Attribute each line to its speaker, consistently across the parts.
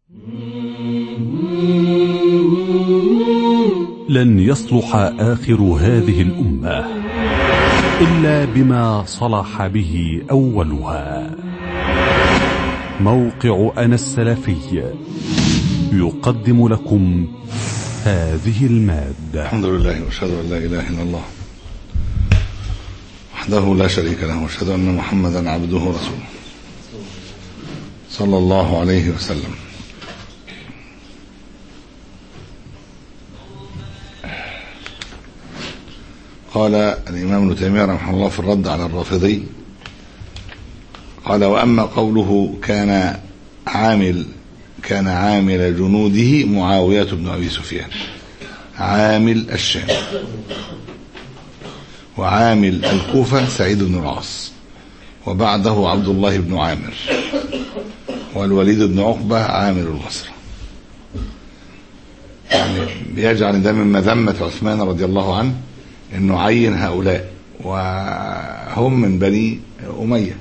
Speaker 1: لن يصلح آخر هذه الأمة إلا بما صلح به أولها موقع أنا السلفي يقدم لكم هذه المادة
Speaker 2: الحمد لله واشهد ان لا اله الا الله وحده لا شريك له واشهد ان محمدا عبده ورسوله صلى الله عليه وسلم قال الامام ابن تيميه رحمه الله في الرد على الرافضي قال واما قوله كان عامل كان عامل جنوده معاويه بن ابي سفيان عامل الشام وعامل الكوفة سعيد بن العاص وبعده عبد الله بن عامر والوليد بن عقبة عامل البصرة يعني بيجعل ده من مذمة عثمان رضي الله عنه انه عين هؤلاء وهم من بني أمية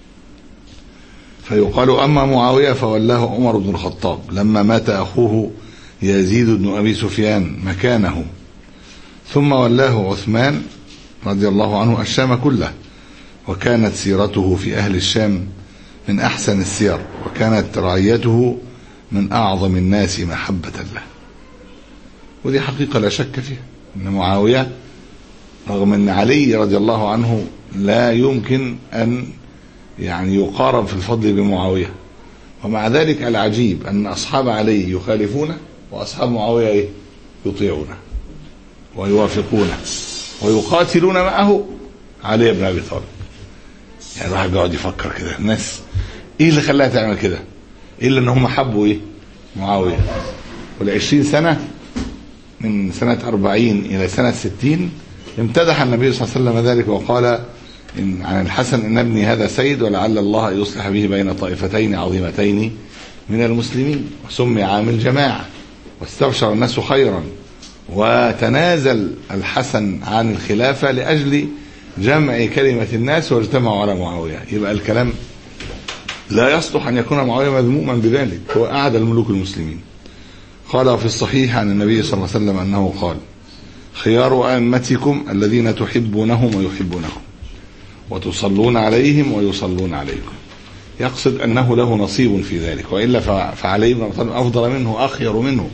Speaker 2: فيقال أما معاوية فولاه عمر بن الخطاب لما مات أخوه يزيد بن أبي سفيان مكانه ثم ولاه عثمان رضي الله عنه الشام كله وكانت سيرته في أهل الشام من أحسن السير وكانت رعيته من أعظم الناس محبة له ودي حقيقة لا شك فيها أن معاوية رغم أن علي رضي الله عنه لا يمكن أن يعني يقارب في الفضل بمعاوية ومع ذلك العجيب أن أصحاب علي يخالفونه واصحاب معاويه ايه يطيعونه ويوافقونه ويقاتلون معه علي بن ابي طالب يعني الواحد بيقعد يفكر كده الناس ايه اللي خلاها تعمل كده الا ان هم حبوا ايه معاويه والعشرين سنه من سنه أربعين الى سنه ستين امتدح النبي صلى الله عليه وسلم ذلك وقال إن عن الحسن ان ابني هذا سيد ولعل الله يصلح به بين طائفتين عظيمتين من المسلمين وسمي عامل جماعه واستبشر الناس خيرا وتنازل الحسن عن الخلافة لأجل جمع كلمة الناس واجتمعوا على معاوية يبقى الكلام لا يصلح أن يكون معاوية مذموما بذلك هو أعدى الملوك المسلمين قال في الصحيح عن النبي صلى الله عليه وسلم أنه قال خيار أئمتكم الذين تحبونهم ويحبونكم وتصلون عليهم ويصلون عليكم يقصد أنه له نصيب في ذلك وإلا فعلي بن أبي طالب أفضل منه أخير منه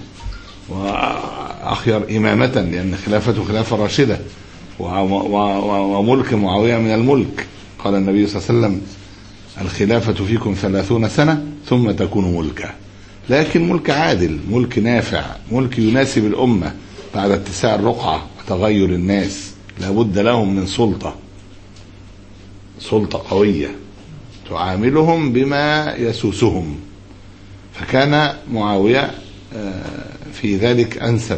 Speaker 2: وأخير إمامة لأن خلافته خلافة راشدة وملك معاوية من الملك قال النبي صلى الله عليه وسلم الخلافة فيكم ثلاثون سنة ثم تكون ملكا لكن ملك عادل ملك نافع ملك يناسب الأمة بعد اتساع الرقعة وتغير الناس لابد لهم من سلطة سلطة قوية تعاملهم بما يسوسهم فكان معاوية في ذلك أنسب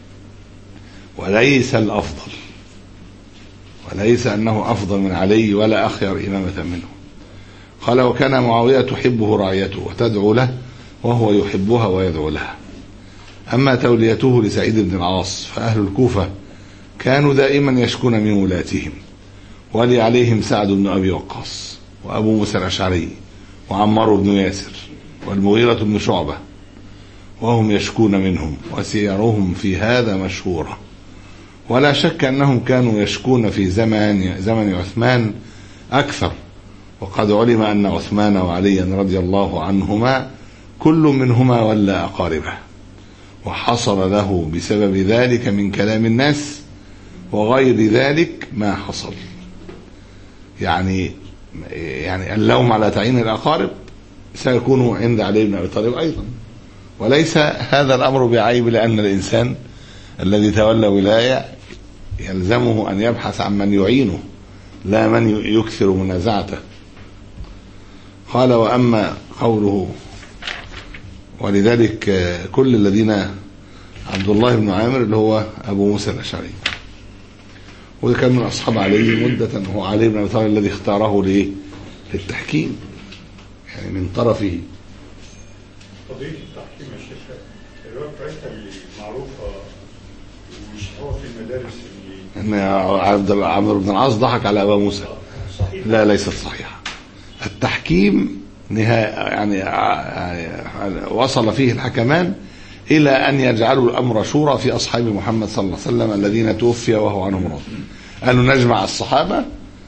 Speaker 2: وليس الأفضل وليس أنه أفضل من علي ولا أخير إمامة منه قال وكان معاوية تحبه رعيته وتدعو له وهو يحبها ويدعو لها أما توليته لسعيد بن العاص فأهل الكوفة كانوا دائما يشكون من ولاتهم ولي عليهم سعد بن أبي وقاص وأبو موسى الأشعري وعمار بن ياسر والمغيرة بن شعبة وهم يشكون منهم وسيرهم في هذا مشهورة ولا شك أنهم كانوا يشكون في زمن زمن عثمان أكثر وقد علم أن عثمان وعليا رضي الله عنهما كل منهما ولى أقاربه وحصل له بسبب ذلك من كلام الناس وغير ذلك ما حصل يعني يعني اللوم على تعيين الأقارب سيكون عند علي بن أبي طالب أيضا وليس هذا الأمر بعيب لأن الإنسان الذي تولى ولاية يلزمه أن يبحث عن من يعينه لا من يكثر منازعته قال وأما قوله ولذلك كل الذين عبد الله بن عامر اللي هو أبو موسى الأشعري وده كان من أصحاب علي مدة هو علي بن أبي طالب الذي اختاره ليه؟ للتحكيم يعني من طرفه
Speaker 3: قضية التحكيم يا شيخ الرواية بتاعتها اللي معروفة ومشهورة في المدارس اللي
Speaker 2: ان عبد عمرو بن العاص ضحك على ابا موسى
Speaker 3: صحيح
Speaker 2: لا ليست صحيحه التحكيم نهاية يعني يعني وصل فيه الحكمان إلى أن يجعلوا الأمر شورى في أصحاب محمد صلى الله عليه وسلم الذين توفي وهو عنهم راض قالوا نجمع الصحابة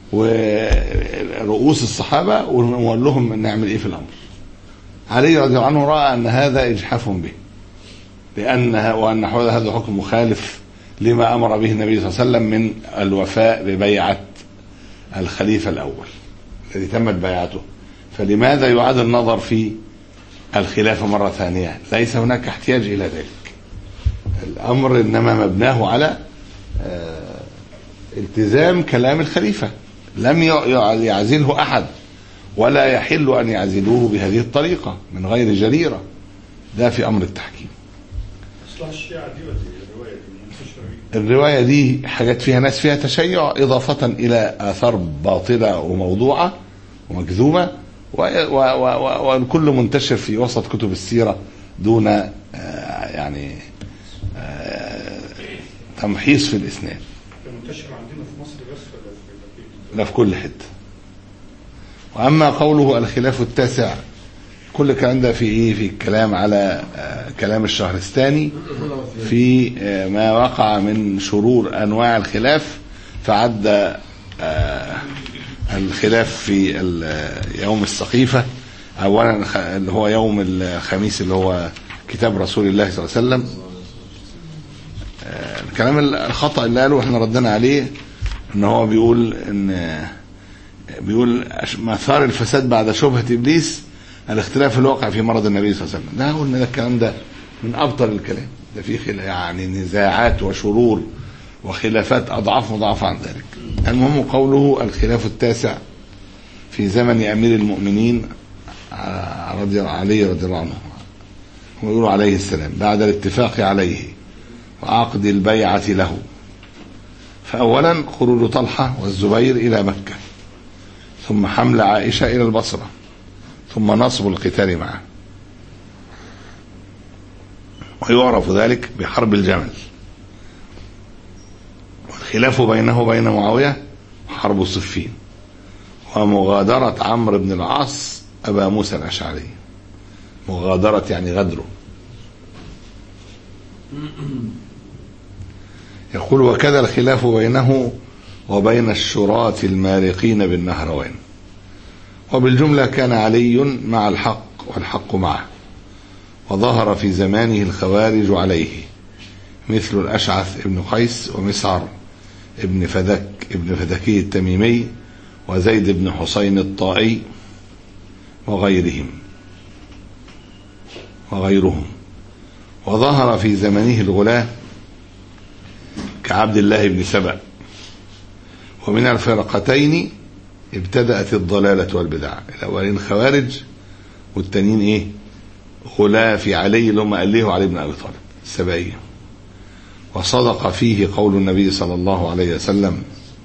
Speaker 2: ورؤوس الصحابة ونقول لهم نعمل إيه في الأمر علي رضي الله عنه رأى أن هذا إجحاف به لأن وأن هذا حكم مخالف لما أمر به النبي صلى الله عليه وسلم من الوفاء ببيعة الخليفة الأول الذي تمت بيعته فلماذا يعاد النظر في الخلافة مرة ثانية ليس هناك احتياج إلى ذلك الأمر إنما مبناه على آه، التزام كلام الخليفة لم يعزله أحد ولا يحل أن يعزلوه بهذه الطريقة من غير جريرة ده في أمر التحكيم
Speaker 3: اصلاح الشيعة دي ولا الرواية دي منتشرة بيه؟
Speaker 2: الرواية دي حاجات فيها ناس فيها تشيع إضافة إلى آثار باطلة وموضوعة ومكذوبة و- و- و- والكل منتشر في وسط كتب السيرة دون آه، يعني آه، تمحيص في الإسناد
Speaker 3: ده منتشر عندنا في مصر بس ولا في بقية
Speaker 2: لا في كل حتة وأما قوله الخلاف التاسع كل الكلام ده في إيه في الكلام على آه، كلام الشهرستاني في آه، ما وقع من شرور أنواع الخلاف فعد آه، الخلاف في ال- آه، يوم السقيفة أولا خ- اللي هو يوم الخميس اللي هو كتاب رسول الله صلى الله عليه وسلم آه، الكلام الخطأ اللي قاله احنا ردنا عليه ان هو بيقول ان بيقول أش- مثار الفساد بعد شبهة ابليس الاختلاف الواقع في مرض النبي صلى الله عليه وسلم ده قلنا ده الكلام ده من ابطل الكلام ده فيه خلا- يعني نزاعات وشرور وخلافات اضعاف مضاعفة عن ذلك المهم قوله الخلاف التاسع في زمن امير المؤمنين ع- رضي علي رضي الله عنه ويقول عليه السلام بعد الاتفاق عليه وعقد البيعة له فأولا خروج طلحة والزبير إلى مكة ثم حمل عائشة إلى البصرة ثم نصب القتال معه ويعرف ذلك بحرب الجمل والخلاف بينه وبين معاوية حرب صفين ومغادرة عمرو بن العاص أبا موسى الأشعري مغادرة يعني غدره يقول وكذا الخلاف بينه وبين الشراة المارقين بالنهروان وبالجملة كان علي مع الحق والحق معه وظهر في زمانه الخوارج عليه مثل الأشعث ابن قيس ومسعر ابن فدك ابن فدكي التميمي وزيد بن حسين الطائي وغيرهم وغيرهم وظهر في زمنه الغلاة كعبد الله بن سبأ ومن الفرقتين ابتدأت الضلالة والبدع الأولين خوارج والتانيين إيه غلاة في علي اللي هم أليه علي بن أبي طالب السبعية وصدق فيه قول النبي صلى الله عليه وسلم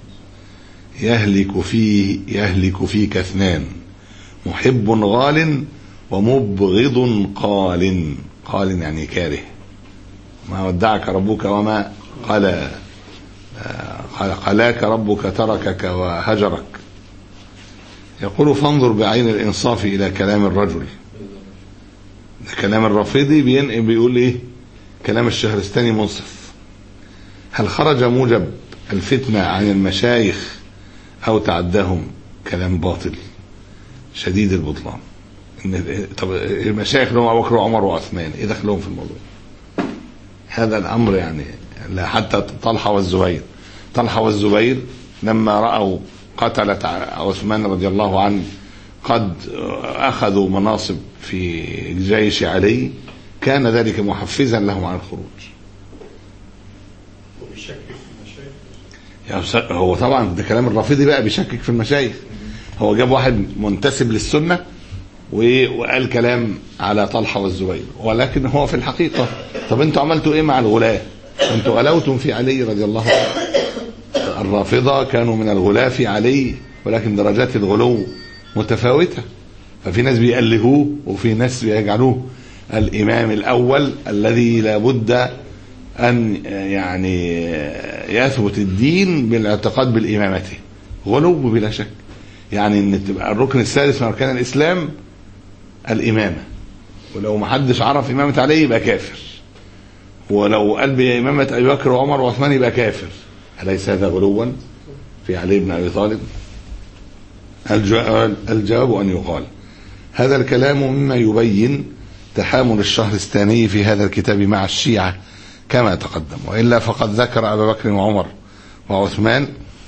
Speaker 2: يهلك فيه يهلك فيك اثنان محب غال ومبغض قال قال يعني كاره ما ودعك ربك وما قال قال قلاك ربك تركك وهجرك يقول فانظر بعين الإنصاف إلى كلام الرجل ده كلام الرافضي بينقل بيقول إيه كلام الشهرستاني منصف هل خرج موجب الفتنة عن المشايخ أو تعداهم كلام باطل شديد البطلان إن طب المشايخ اللي هم أبو بكر وعمر وعثمان إيه دخلهم في الموضوع هذا الأمر يعني لا حتى طلحة والزبير طلحة والزبير لما رأوا قتلة عثمان رضي الله عنه قد أخذوا مناصب في جيش علي كان ذلك محفزا لهم على الخروج
Speaker 3: وبيشكك في المشايخ
Speaker 2: يا أستاذ، هو طبعا ده كلام الرافضي بقى بيشكك في المشايخ هو جاب واحد منتسب للسنة و- وقال كلام على طلحة والزبير ولكن هو في الحقيقة طب انتوا عملتوا ايه مع الغلاة انتوا غلوتم في علي رضي الله عنه الرافضة كانوا من الغلاة في علي ولكن درجات الغلو متفاوتة ففي ناس بيألهوه وفي ناس بيجعلوه الإمام الأول الذي لابد أن يعني يثبت الدين بالاعتقاد بالإمامته غلو بلا شك يعني أن تبقى الركن السادس من أركان الإسلام الإمامة ولو ما حدش عرف إمامة علي يبقى كافر ولو قال بإمامة أبي بكر وعمر وعثمان يبقى كافر أليس هذا غلوا في علي بن أبي طالب الجواب, الجواب أن يقال هذا الكلام مما يبين تحامل الشهرستاني في هذا الكتاب مع الشيعة كما تقدم وإلا فقد ذكر أبا بكر وعمر وعثمان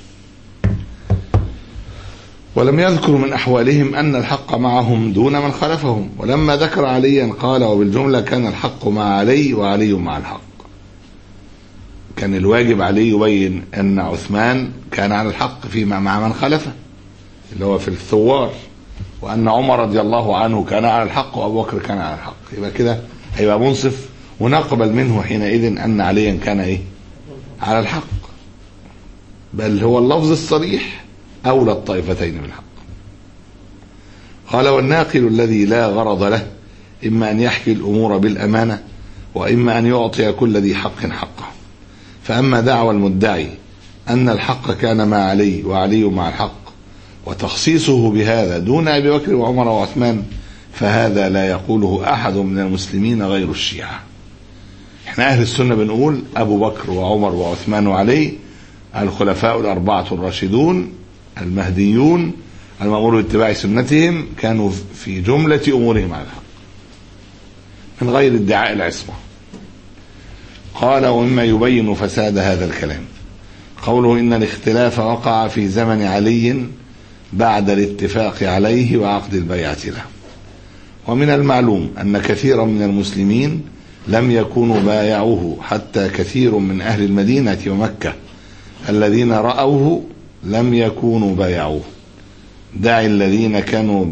Speaker 2: ولم يذكر من أحوالهم أن الحق معهم دون من خلفهم ولما ذكر عليا قال وبالجملة كان الحق مع علي وعلي مع الحق كان الواجب عليه يبين أن عثمان كان على الحق فيما مع من خلفه اللي هو في الثوار وأن عمر رضي الله عنه كان على الحق وأبو بكر كان على الحق يبقى كده هيبقى منصف ونقبل منه حينئذ أن عليا كان إيه على الحق بل هو اللفظ الصريح أولى الطائفتين بالحق قال والناقل الذي لا غرض له إما أن يحكي الأمور بالأمانة وإما أن يعطي كل ذي حق حقه فأما دعوى المدعي أن الحق كان مع علي وعلي مع الحق وتخصيصه بهذا دون أبي بكر وعمر وعثمان فهذا لا يقوله أحد من المسلمين غير الشيعة احنا أهل السنة بنقول أبو بكر وعمر وعثمان وعلي الخلفاء الأربعة الراشدون المهديون المأمور باتباع سنتهم كانوا في جملة أمورهم على الحق من غير ادعاء العصمة قال ومما يبين فساد هذا الكلام قوله إن الاختلاف وقع في زمن علي بعد الاتفاق عليه وعقد البيعة له ومن المعلوم أن كثيرا من المسلمين لم يكونوا بايعوه حتى كثير من أهل المدينة ومكة الذين رأوه لم يكونوا بايعوه داعي الذين كانوا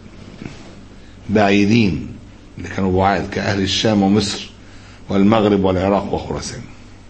Speaker 2: بعيدين اللي كانوا بعاد كأهل الشام ومصر والمغرب والعراق وخراسان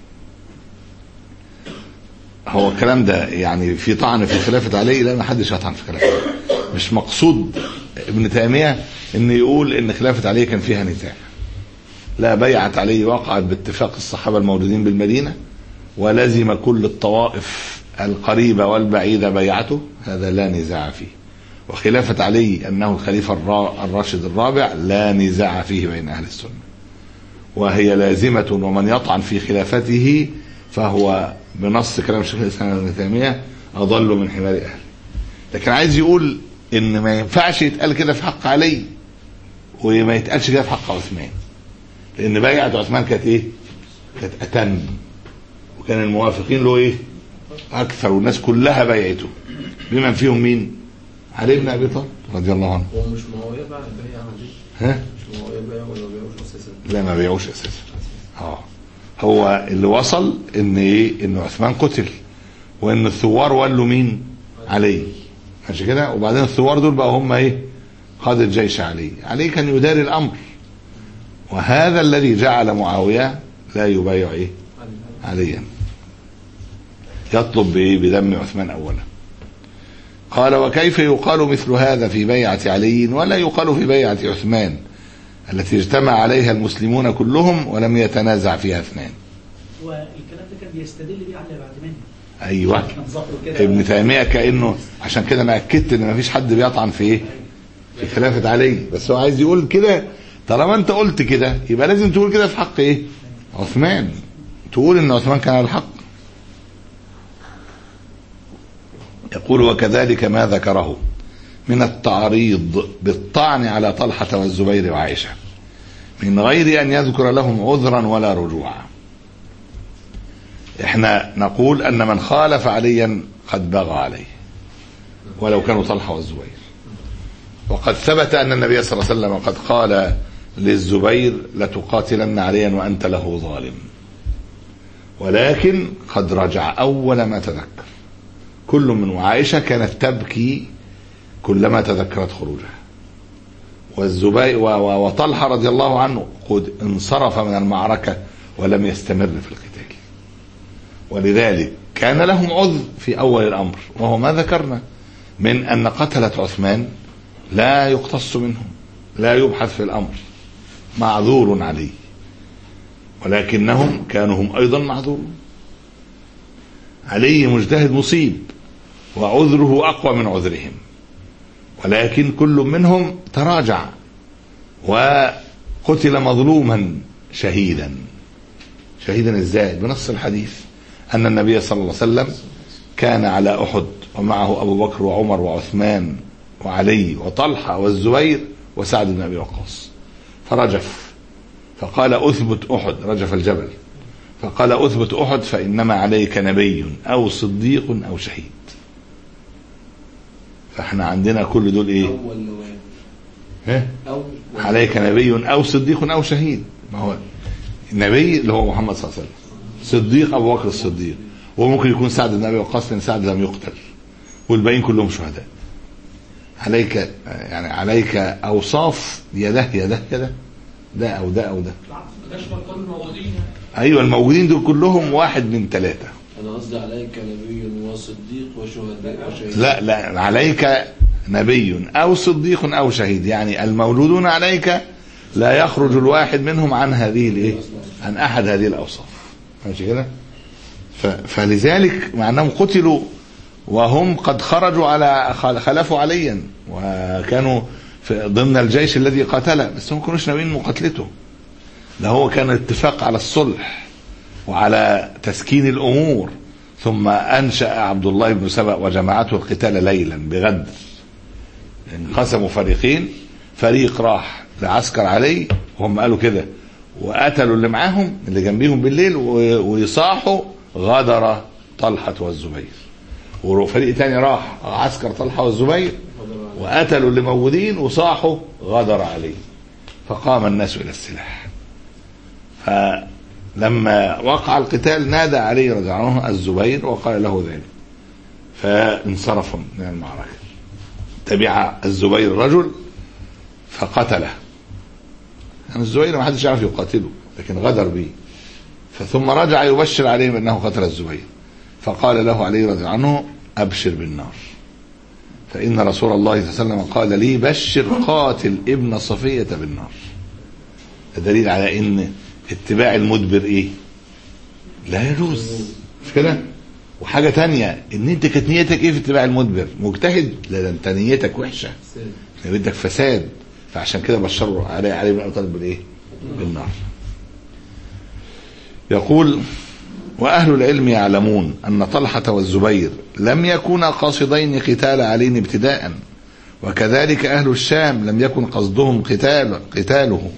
Speaker 2: هو الكلام ده يعني في طعن في خلافة علي لا ما حدش يطعن في خلافة علي مش مقصود ابن تيمية ان يقول ان خلافة علي كان فيها نزاع لا بيعت علي وقعت باتفاق الصحابة الموجودين بالمدينة ولزم كل الطوائف القريبة والبعيدة بيعته هذا لا نزاع فيه وخلافة علي أنه الخليفة الراشد الرابع لا نزاع فيه بين أهل السنة وهي لازمة ومن يطعن في خلافته فهو بنص كلام الشيخ الإسلام ابن تيمية أضل من حمار أهله لكن عايز يقول إن ما ينفعش يتقال كده في حق علي وما يتقالش كده في حق عثمان لأن بيعة عثمان كانت إيه؟ كانت أتم وكان الموافقين له إيه؟ أكثر والناس كلها بيعته بمن فيهم مين؟ علي بن أبي طالب رضي الله عنه
Speaker 4: هو مش معاويه بقى البيع عليه
Speaker 2: ها؟
Speaker 4: مش معاويه البيع ولا ما بيعوش اساسا
Speaker 2: لا ما بيعوش اساسا اه هو اللي وصل ان ايه ان عثمان قتل وان الثوار ولوا مين علي ماشي كده وبعدين الثوار دول بقى هم ايه قادة جيش علي علي كان يداري الامر وهذا الذي جعل معاوية لا يبايع ايه عليا يطلب بايه بدم عثمان اولا قال وكيف يقال مثل هذا في بيعة علي ولا يقال في بيعة عثمان التي اجتمع عليها المسلمون كلهم ولم يتنازع فيها اثنان
Speaker 5: والكلام ده كان بيستدل بيه على بعد منه
Speaker 2: ايوه
Speaker 5: كان ظهره كده
Speaker 2: ابن تيميه كانه عشان كده انا اكدت ان مفيش حد بيطعن في ايه في خلافه علي بس هو عايز يقول كده طالما انت قلت كده يبقى لازم تقول كده في حق ايه عثمان تقول ان عثمان كان على الحق يقول وكذلك ما ذكره من التعريض بالطعن على طلحة والزبير وعائشة من غير أن يذكر لهم عذرا ولا رجوعا احنا نقول أن من خالف عليا قد بغى عليه ولو كانوا طلحة والزبير وقد ثبت أن النبي صلى الله عليه وسلم قد قال للزبير لتقاتلن عليا وأنت له ظالم ولكن قد رجع أول ما تذكر كل من وعائشة كانت تبكي كلما تذكرت خروجها والزبير و- و- وطلحة رضي الله عنه قد انصرف من المعركة ولم يستمر في القتال ولذلك كان لهم عذر في أول الأمر وهو ما ذكرنا من أن قتلة عثمان لا يقتص منهم لا يبحث في الأمر معذور عليه ولكنهم كانوا هم أيضا معذورون علي مجتهد مصيب وعذره أقوى من عذرهم ولكن كل منهم تراجع وقتل مظلوما شهيدا شهيدا ازاي بنص الحديث ان النبي صلى الله عليه وسلم كان على احد ومعه ابو بكر وعمر وعثمان وعلي وطلحه والزبير وسعد بن ابي وقاص فرجف فقال اثبت احد رجف الجبل فقال اثبت احد فانما عليك نبي او صديق او شهيد فاحنا عندنا كل دول ايه
Speaker 4: اول نوعين
Speaker 2: ها؟
Speaker 4: او
Speaker 2: عليك نبي او صديق او شهيد ما هو النبي اللي هو محمد صلى الله عليه وسلم صديق ابو بكر الصديق وممكن يكون سعد بن ابي وقاص لان سعد لم يقتل والباقيين كلهم شهداء عليك يعني عليك اوصاف يده يده يده ده او ده او ده
Speaker 5: تشمل كل الموجودين
Speaker 2: ايوه الموجودين دول كلهم واحد من ثلاثه
Speaker 4: انا قصدي عليك نبي وصديق وشهداء وشهيد
Speaker 2: لا لا عليك نبي او صديق او شهيد يعني المولودون عليك لا يخرج الواحد منهم عن هذه الايه عن احد هذه الاوصاف ماشي كده ف- فلذلك مع انهم قتلوا وهم قد خرجوا على خل- خلفوا عليا وكانوا في ضمن الجيش الذي قاتله بس هم ما كانوش ناويين مقاتلته ده هو كان اتفاق على الصلح وعلى تسكين الامور ثم انشا عبد الله بن سبأ وجماعته القتال ليلا بغدر انقسموا فريقين فريق راح لعسكر علي وهم قالوا كده وقتلوا اللي معاهم اللي جنبيهم بالليل و- ويصاحوا غدر طلحة والزبير وفريق تاني راح عسكر طلحة والزبير وقتلوا اللي موجودين وصاحوا غدر عليه فقام الناس إلى السلاح فلما وقع القتال نادى علي رضي الله عنه الزبير وقال له ذلك فانصرفوا من المعركة تبع الزبير رجل فقتله يعني الزبير ما حدش يعرف يقاتله لكن غدر به فثم رجع يبشر عليه بأنه قتل الزبير فقال له علي رضي الله عنه أبشر بالنار فإن رسول الله صلى الله عليه وسلم قال لي بشر قاتل ابن صفية بالنار ده دليل على ان اتباع المدبر ايه لا يجوز مش كده وحاجة تانية ان انت كانت نيتك ايه في اتباع المدبر مجتهد لا ده انت نيتك وحشة بدك فساد فعشان كده بشروا علي علي بن ابي طالب بالايه بالنار يقول واهل العلم يعلمون ان طلحه والزبير لم يكونا قاصدين قتال علي ابتداء وكذلك اهل الشام لم يكن قصدهم قتال قتاله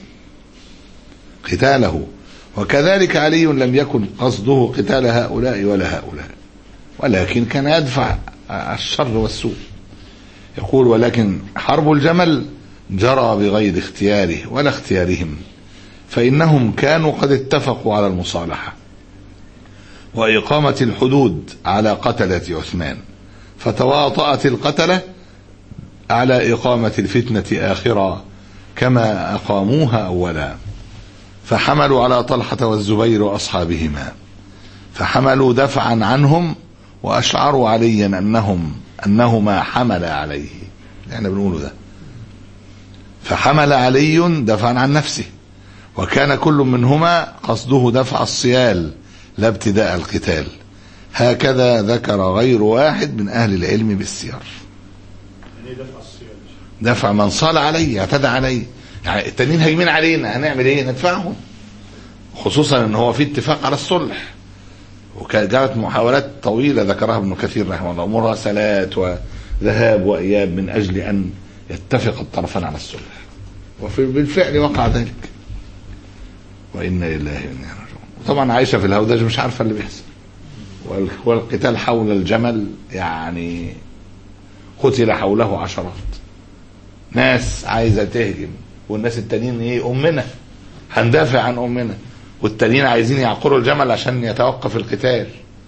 Speaker 2: قتاله وكذلك علي لم يكن قصده قتال هؤلاء ولا هؤلاء ولكن كان يدفع الشر والسوء يقول ولكن حرب الجمل جرى بغير اختياره ولا اختيارهم فإنهم كانوا قد اتفقوا على المصالحة وإقامة الحدود على قتلة عثمان فتواطأت القتلة على إقامة الفتنة آخرا كما أقاموها أولا فحملوا على طلحة والزبير وأصحابهما فحملوا دفعا عنهم وأشعروا عليا أنهم أنهما حمل عليه احنا بنقوله ده فحمل علي دفعا عن نفسه وكان كل منهما قصده دفع الصيال لا ابتداء القتال هكذا ذكر غير واحد من أهل العلم بالسير
Speaker 3: يعني دفع الصيام
Speaker 2: دفع من صال علي اعتدى علي يعني التانيين هاجمين علينا هنعمل ايه ندفعهم خصوصا ان هو في اتفاق على الصلح وكانت جرت محاولات طويلة ذكرها ابن كثير رحمه الله مراسلات وذهاب وإياب من أجل أن يتفق الطرفان على الصلح وفي بالفعل وقع ذلك وإنا لله وإنا إليه راجعون طبعا عايشة في الهودج مش عارفة اللي بيحصل وال- والقتال حول الجمل يعني قتل حوله عشرات ناس عايزة تهجم والناس التانيين ايه أمنا هندافع عن أمنا والتانيين عايزين يعقروا الجمل عشان يتوقف القتال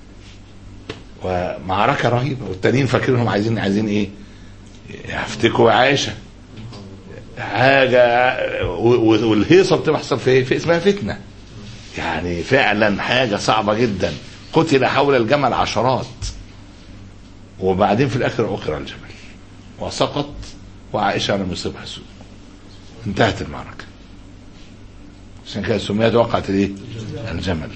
Speaker 2: ومعركة رهيبة والتانيين فاكرينهم عايزين عايزين ايه يفتكوا عائشة حاجة و- و- والهيصة بتحصل في في اسمها فتنة يعني فعلا حاجة صعبة جدا قتل حول الجمل عشرات وبعدين في الاخر عقر الجمل وسقط وعائشة لم يصيبها سوء انتهت المعركة عشان كده سميت وقعة الايه الجمل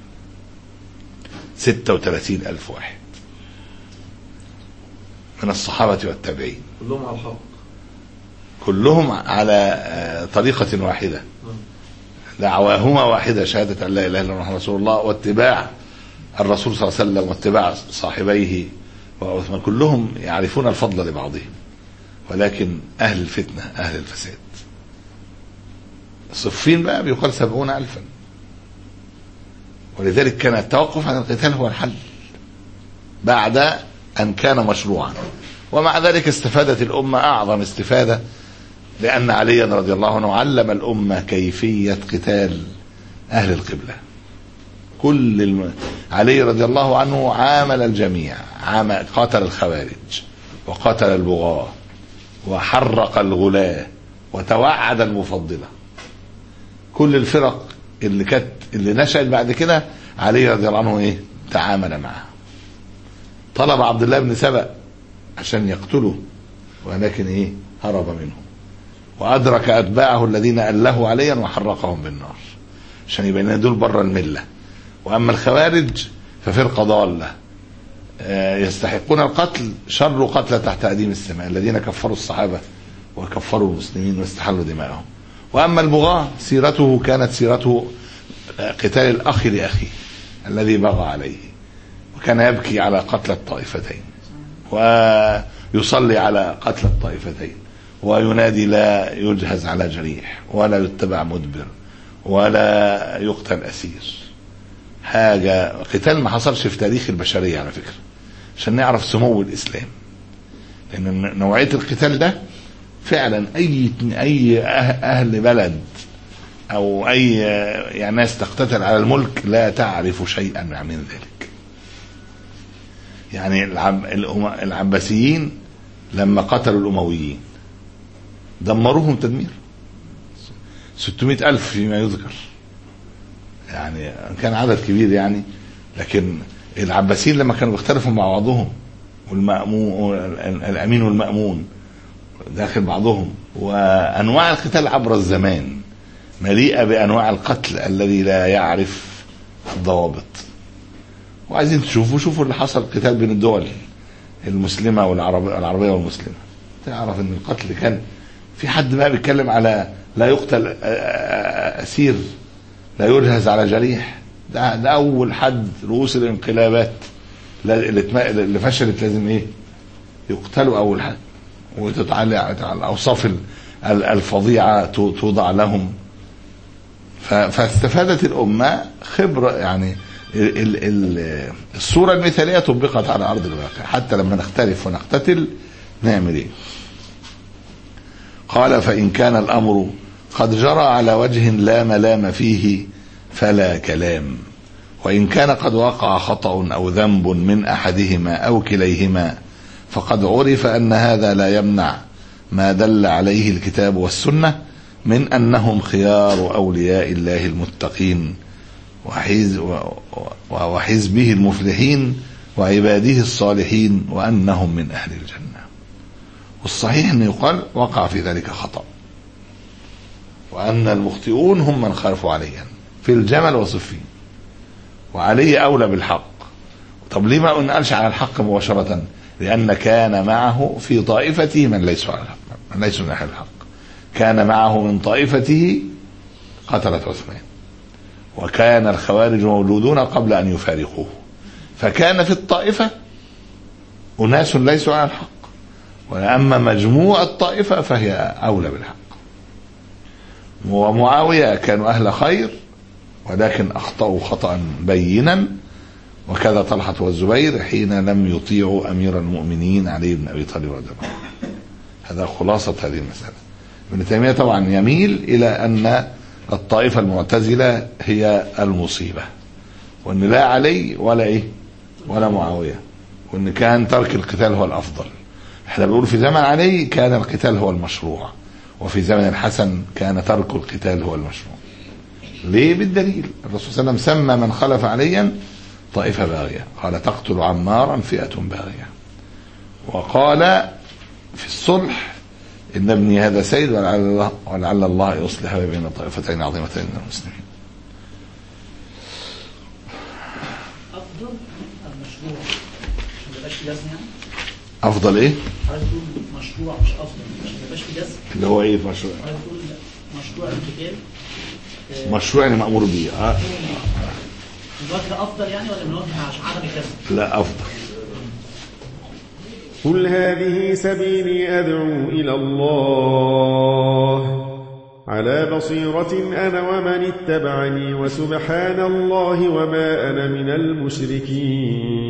Speaker 2: ستة وثلاثين ألف واحد من الصحابة والتابعين
Speaker 4: كلهم على الحق
Speaker 2: كلهم على آه، طريقة واحدة دعواهما واحدة شهادة أن لا إله إلا الله محمد رسول الله واتباع الرسول صلى الله عليه وسلم واتباع صاحبيه وعثمان كلهم يعرفون الفضل لبعضهم ولكن أهل الفتنة أهل الفساد صفين بقى بيقال سبعون ألفا ولذلك كان التوقف عن القتال هو الحل بعد أن كان مشروعا ومع ذلك استفادت الأمة أعظم استفادة لأن عليا رضي الله عنه علم الأمة كيفية قتال أهل القبلة كل الم... علي رضي الله عنه عامل الجميع عام... قاتل الخوارج وقاتل البغاة وحرق الغلاة وتوعد المفضلة كل الفرق اللي كانت اللي نشأت بعد كده علي رضي الله عنه ايه تعامل معها طلب عبد الله بن سبأ عشان يقتله ولكن ايه هرب منه وادرك اتباعه الذين اله عليا وحرقهم بالنار عشان يبين لنا دول بره المله واما الخوارج ففرقه ضاله آه، يستحقون القتل شر قتل تحت اديم السماء الذين كفروا الصحابه وكفروا المسلمين واستحلوا دماءهم واما البغاة سيرته كانت سيرته آه، قتال الاخ لاخيه الذي بغى عليه وكان يبكي على قتل الطائفتين ويصلي على قتل الطائفتين وينادي لا يجهز على جريح ولا يتبع مدبر ولا يقتل اسير حاجه قتال ما حصلش في تاريخ البشريه على فكره عشان نعرف سمو الاسلام لان نوعيه القتال ده فعلا اي اي أه- اهل بلد او اي يعني ناس تقتتل على الملك لا تعرف شيئا من ذلك يعني العب الأم- العباسيين لما قتلوا الامويين دمروهم تدمير 600 ألف فيما يذكر يعني كان عدد كبير يعني لكن العباسيين لما كانوا بيختلفوا مع بعضهم والمأمون الأمين والمأمون داخل بعضهم وأنواع القتال عبر الزمان مليئة بأنواع القتل الذي لا يعرف الضوابط وعايزين تشوفوا شوفوا اللي حصل قتال بين الدول المسلمة والعربية العربية والمسلمة تعرف ان القتل كان في حد بقى بيتكلم على لا يقتل آه، آه، اسير لا يجهز على جريح ده, ده اول حد رؤوس الانقلابات لا- اللي اتم- اللي فشلت لازم ايه يقتلوا اول حد وتتعلق على الاوصاف ال- ال- الفظيعه تو- توضع لهم ف- فاستفادت الامه خبره يعني ال- ال- ال- الصوره المثاليه طبقت على ارض الواقع حتى لما نختلف ونقتتل نعمل ايه قال فإن كان الأمر قد جرى على وجه لا ملام فيه فلا كلام وإن كان قد وقع خطأ أو ذنب من أحدهما أو كليهما فقد عرف أن هذا لا يمنع ما دل عليه الكتاب والسنة من أنهم خيار أولياء الله المتقين وحزب, وحزبه المفلحين وعباده الصالحين وأنهم من أهل الجنة والصحيح أن يقال وقع في ذلك خطأ وأن المخطئون هم من خالفوا عليا في الجمل وصفين وعلي أولى بالحق طب ليه ما نقالش على الحق مباشرة لأن كان معه في طائفته من ليسوا على الحق من ليسوا من أهل الحق كان معه من طائفته قتلت عثمان وكان الخوارج مولودون قبل أن يفارقوه فكان في الطائفة أناس ليسوا على الحق وأما مجموع الطائفة فهي أولى بالحق ومعاوية كانوا أهل خير ولكن أخطأوا خطأ بينا وكذا طلحة والزبير حين لم يطيعوا أمير المؤمنين علي بن أبي طالب رضي الله عنه هذا خلاصة هذه المسألة ابن تيمية طبعا يميل إلى أن الطائفة المعتزلة هي المصيبة وأن لا علي ولا إيه ولا معاوية وأن كان ترك القتال هو الأفضل احنا بنقول في زمن علي كان القتال هو المشروع وفي زمن الحسن كان ترك القتال هو المشروع ليه بالدليل الرسول صلى الله عليه وسلم سمى من خلف عليا طائفة باغية قال تقتل عمارا فئة باغية وقال في الصلح إن ابني هذا سيد ولعل الله, ولعل الله يصلح بين طائفتين عظيمتين من المسلمين
Speaker 6: افضل المشروع عشان ما يبقاش لازم يعني
Speaker 2: افضل ايه
Speaker 6: عايز تقول مشروع مش افضل عشان ما يبقاش في جزم
Speaker 2: اللي هو ايه في مشروع
Speaker 6: عايز تقول مشروع القتال آه،
Speaker 2: مشروع يعني مأمور بيه آه.
Speaker 6: من وجه افضل يعني ولا من وجه عشان عدم الجزم؟
Speaker 2: لا افضل
Speaker 7: قل هذه سبيلي أدعو إلى الله على بصيرة أنا ومن اتبعني وسبحان الله وما أنا من المشركين